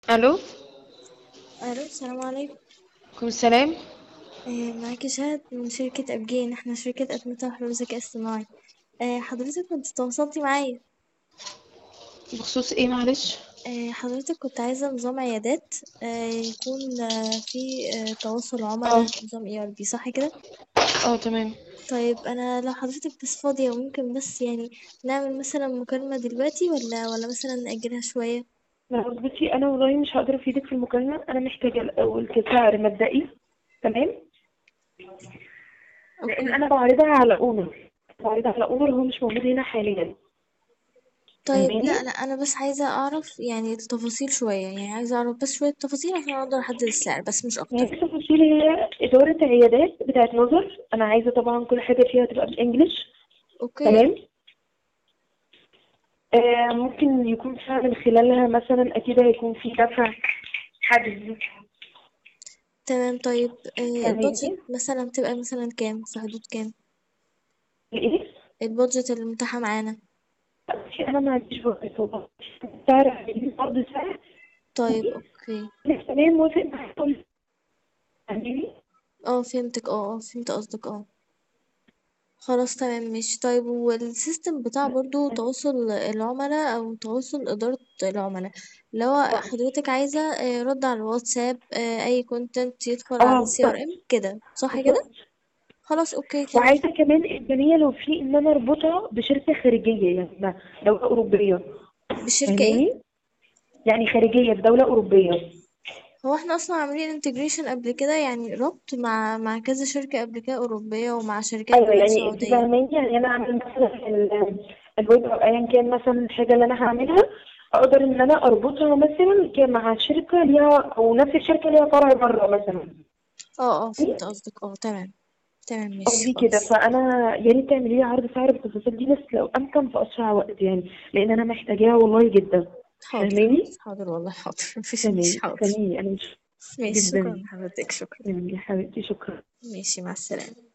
الو الو السلام عليكم عليكم السلام آه، معاكي شهد من شركة أبجين احنا شركة أدمتة وحلول الذكاء الاصطناعي آه، حضرتك كنت تواصلتي معايا بخصوص ايه معلش آه، حضرتك كنت عايزة نظام عيادات آه، يكون آه، فيه آه، تواصل اه عملاء نظام اي ار بي صح كده اه تمام طيب أنا لو حضرتك بس فاضية وممكن بس يعني نعمل مثلا مكالمة دلوقتي ولا ولا مثلا نأجلها شوية لا بصي انا والله مش هقدر افيدك في المكالمه انا محتاجه الاول كسعر مبدئي تمام لان اوكي انا بعرضها على اونر بعرضها على اونر هو مش موجود هنا حاليا طيب فاهماني لا لا انا بس عايزه اعرف يعني التفاصيل شويه يعني عايزه اعرف بس شويه تفاصيل عشان اقدر احدد السعر بس مش يعني اكتر في تفاصيل هي اداره عيادات بتاعت نظر انا عايزه طبعا كل حاجه فيها تبقى بالانجلش اوكي تمام آه ممكن يكون فيها من خلالها مثلا اكيد هيكون في دفع حجز تمام طيب آه، البادجت فاهماني مثلا بتبقى مثلا كام في حدود كام ايه البادجت المتاحة معانا بصي انا ما عنديش وقت والله سعر عايزين برضه سعر طيب اوكي تمام موافق معاك كل فاهماني اه فهمتك اه اه فهمت قصدك اه خلاص تمام ماشي طيب والسيستم بتاع برضو تواصل العملاء او تواصل إدارة العملاء لو حضرتك عايزة آه، رد على الواتساب آه، اي كونتنت يدخل على اه السي ار بالظبط ام كده صح كده بالظبط خلاص اوكي تمام وعايزه كمان امكانيه لو في ان انا اربطها بشركه خارجيه يعني ما- دوله اوروبيه بشركة ايه فاهماني يعني خارجيه في دوله اوروبيه هو احنا اصلا عاملين انتجريشن قبل كده يعني ربط مع مع كذا شركة قبل كده اوروبية ومع شركات ايوه كمان يعني انت سعودية فاهماني يعني انا اعمل مثلا ال- الويب او ايا كان مثلا الحاجه اللي انا هعملها اقدر ان انا اربطها مثلا ك- مع شركه ليها او نفس الشركه ليها فرع بره مثلا اه اه فهمت قصدك اه تمام تمام ماشي قصدي كده خلاص فانا يا ريت تعملي لي عرض سعر بالتفاصيل دي بس لو امكن في اسرع وقت يعني لان انا محتاجاها والله جدا حاضر حاضر فاهماني حاضر والله حاضر مفيش ماشي تمام حاضر تسلمي انا مش ماشي شكرا جدا لحضرتك شكرا يعني يا حبيبتي شكرا ماشي مع السلامة